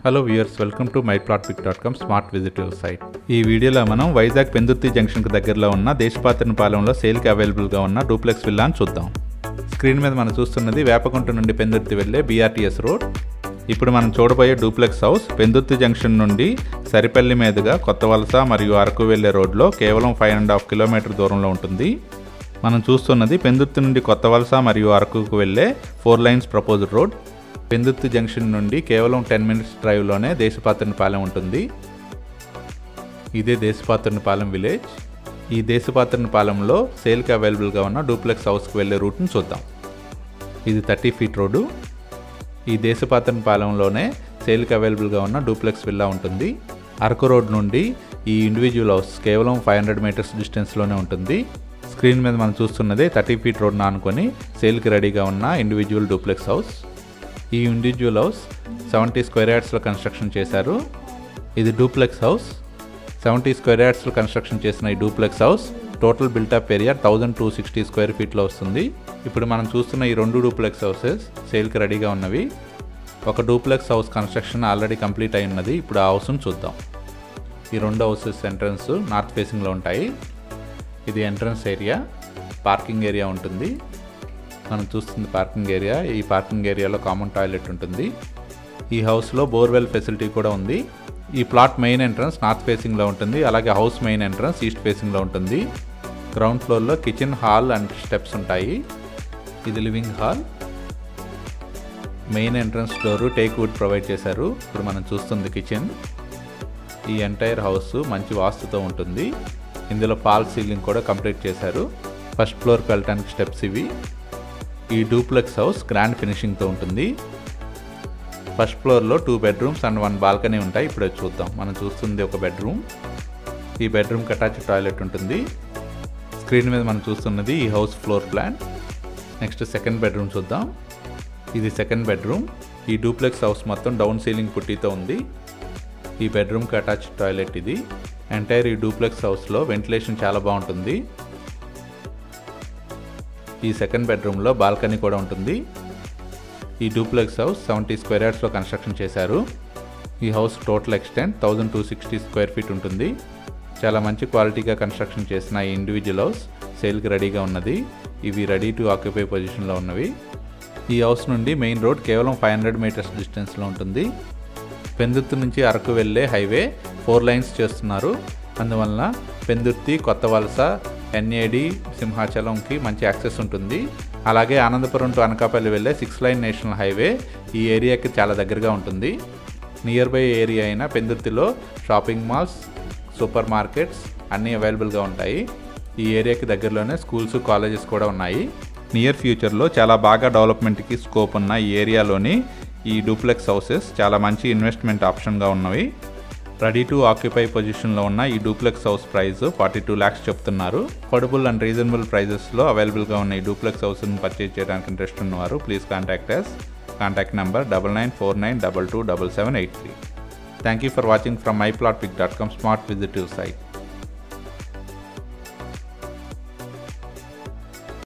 hello viewers welcome to my plot pick dot com smart విజిటివ్ site ఈ వీడియోలో మనం వైజాగ్ పెందుర్తి జంక్షన్కి దగ్గరలో ఉన్న దేశపాత్రపాలెంలో సేల్కి అవైలబుల్గా ఉన్న డూప్లెక్స్ విల్లాని చూద్దాం స్క్రీన్ మీద మనం చూస్తున్నది వేపకుంట నుండి పెందుర్తి వెళ్ళే బీఆర్టీఎస్ రోడ్ ఇప్పుడు మనం చూడబోయే డూప్లెక్స్ హౌస్ పెందుర్తి జంక్షన్ నుండి సరిపల్లి మీదుగా కొత్త వలస మరియు అరకు వెళ్లే రోడ్లో కేవలం ఫైవ్ అండ్ హాఫ్ కిలోమీటర్ దూరంలో ఉంటుంది మనం చూస్తున్నది పెందుర్తి నుండి కొత్త వలస మరియు అరకుకు వెళ్ళే four lines proposed road Pendurthi junction నుండి కేవలం టెన్ మినిట్స్ డ్రైవ్లోనే దేశపాత్రనిపాలెం ఉంటుంది ఇదే దేశపాత్రనిపాలెం విలేజ్ ఈ దేశపాత్రనిపాలెంలో సేల్కి అవైలబుల్గా ఉన్న డూప్లెక్స్ హౌస్కి వెళ్ళే రూట్ని చూద్దాం ఇది థర్టీ ఫీట్ రోడ్డు ఈ దేశపాత్రనిపాలెంలోనే సేల్కి అవైలబుల్గా ఉన్న డూప్లెక్స్ విల్లా ఉంటుంది అరకు రోడ్ నుండి ఈ ఇండివిజువల్ హౌస్ కేవలం ఫైవ్ హండ్రెడ్ మీటర్స్ డిస్టెన్స్లోనే ఉంటుంది స్క్రీన్ మీద మనం చూస్తున్నదే థర్టీ ఫీట్ రోడ్ను ఆనుకొని సేల్కి రెడీగా ఉన్న ఇండివిజువల్ డూప్లెక్స్ హౌస్ ఈ ఇండివిజువల్ హౌస్ సెవెంటీ స్క్వేర్ యార్డ్స్లో కన్స్ట్రక్షన్ చేశారు ఇది డూప్లెక్స్ హౌస్ సెవెంటీ స్క్వేర్ యార్డ్స్లో కన్స్ట్రక్షన్ చేసిన ఈ duplex house total built up area thousand two sixty square ఫీట్లో వస్తుంది ఇప్పుడు మనం చూస్తున్న ఈ రెండు డూప్లెక్స్ హౌసెస్ సేల్కి రెడీగా ఉన్నవి ఒక duplex house construction already complete అయి ఉన్నది ఇప్పుడు ఆ హౌస్ను చూద్దాం ఈ రెండు హౌసెస్ ఎంట్రన్స్ నార్త్ ఫేసింగ్లో ఉంటాయి ఇది ఎంట్రన్స్ ఏరియా పార్కింగ్ ఏరియా ఉంటుంది మనం చూస్తుంది పార్కింగ్ ఏరియా ఈ పార్కింగ్ ఏరియాలో కామన్ టాయిలెట్ ఉంటుంది ఈ హౌస్లో బోర్వెల్ ఫెసిలిటీ కూడా ఉంది ఈ ప్లాట్ మెయిన్ ఎంట్రన్స్ నార్త్ ఫేసింగ్లో ఉంటుంది అలాగే హౌస్ మెయిన్ ఎంట్రన్స్ ఈస్ట్ ఫేసింగ్లో ఉంటుంది గ్రౌండ్ ఫ్లోర్లో కిచెన్ హాల్ అండ్ స్టెప్స్ ఉంటాయి ఇది living hall main entrance door teak wood provide చేశారు ఇప్పుడు మనం చూస్తుంది కిచెన్ ఈ ఎంటైర్ హౌస్ మంచి వాస్తుతో ఉంటుంది ఇందులో ఫాల్ సీలింగ్ కూడా కంప్లీట్ చేశారు ఫస్ట్ ఫ్లోర్కి వెళ్ళడానికి స్టెప్స్ ఇవి ఈ డూప్లెక్స్ హౌస్ గ్రాండ్ ఫినిషింగ్తో ఉంటుంది ఫస్ట్ ఫ్లోర్లో two bedrooms and one balcony ఉంటాయి ఇప్పుడు అది చూద్దాం మనం చూస్తుంది ఒక బెడ్రూమ్ ఈ బెడ్రూమ్కి అటాచ్ టాయిలెట్ ఉంటుంది స్క్రీన్ మీద మనం చూస్తున్నది ఈ house floor plan next second bedroom చూద్దాం ఇది సెకండ్ బెడ్రూమ్ ఈ డూప్లెక్స్ హౌస్ మొత్తం డౌన్ సీలింగ్ పుట్టితో ఉంది ఈ బెడ్రూమ్కి అటాచ్ టాయిలెట్ ఇది ఎంటైర్ ఈ డూప్లెక్స్ హౌస్లో వెంటిలేషన్ చాలా బాగుంటుంది ఈ సెకండ్ బెడ్రూమ్లో బాల్కనీ కూడా ఉంటుంది ఈ డూప్లెక్స్ హౌస్ సెవెంటీ స్క్వేర్ యార్డ్స్లో కన్స్ట్రక్షన్ చేశారు ఈ house total extent thousand two sixty square feet ఉంటుంది చాలా మంచి క్వాలిటీగా కన్స్ట్రక్షన్ చేసిన ఈ ఇండివిజువల్ హౌస్ సేల్కి రెడీగా ఉన్నది ఇవి రెడీ టు ఆక్యుపై పొజిషన్లో ఉన్నవి ఈ హౌస్ నుండి మెయిన్ రోడ్ కేవలం ఫైవ్ హండ్రెడ్ మీటర్స్ డిస్టెన్స్లో ఉంటుంది పెందుర్తి నుంచి అరకు వెళ్ళే హైవే ఫోర్ లైన్స్ చేస్తున్నారు అందువలన పెందుర్తి కొత్త వలస ఎన్ఏడి సింహాచలంకి మంచి యాక్సెస్ ఉంటుంది అలాగే ఆనందపురం టు అనకాపల్లి వెళ్ళే సిక్స్ లైన్ నేషనల్ హైవే ఈ ఏరియాకి చాలా దగ్గరగా ఉంటుంది నియర్ బై ఏరియా అయిన పెందుర్తిలో షాపింగ్ మాల్స్ సూపర్ మార్కెట్స్ అన్నీ అవైలబుల్గా ఉంటాయి ఈ ఏరియాకి దగ్గరలోనే స్కూల్స్ కాలేజెస్ కూడా ఉన్నాయి నియర్ ఫ్యూచర్లో చాలా బాగా డెవలప్మెంట్కి స్కోప్ ఉన్న ఈ ఏరియాలోని ఈ డూప్లెక్స్ హౌసెస్ చాలా మంచి ఇన్వెస్ట్మెంట్ ఆప్షన్గా ఉన్నవి రెడీ టు ఆక్యుపై పొజిషన్లో ఉన్న ఈ duplex house price forty two lakhs చెప్తున్నారు అఫోర్డబుల్ అండ్ రీజనబుల్ ప్రైజెస్లో అవైలబుల్గా ఉన్న ఈ డూప్లెక్స్ హౌస్ని పర్చేజ్ చేయడానికి ఇంట్రెస్ట్ ఉన్నవారు please contact us contact number double nine four nine double two double seven eight three thank you for watching from my plot pick dot com smart విజిటివ్ site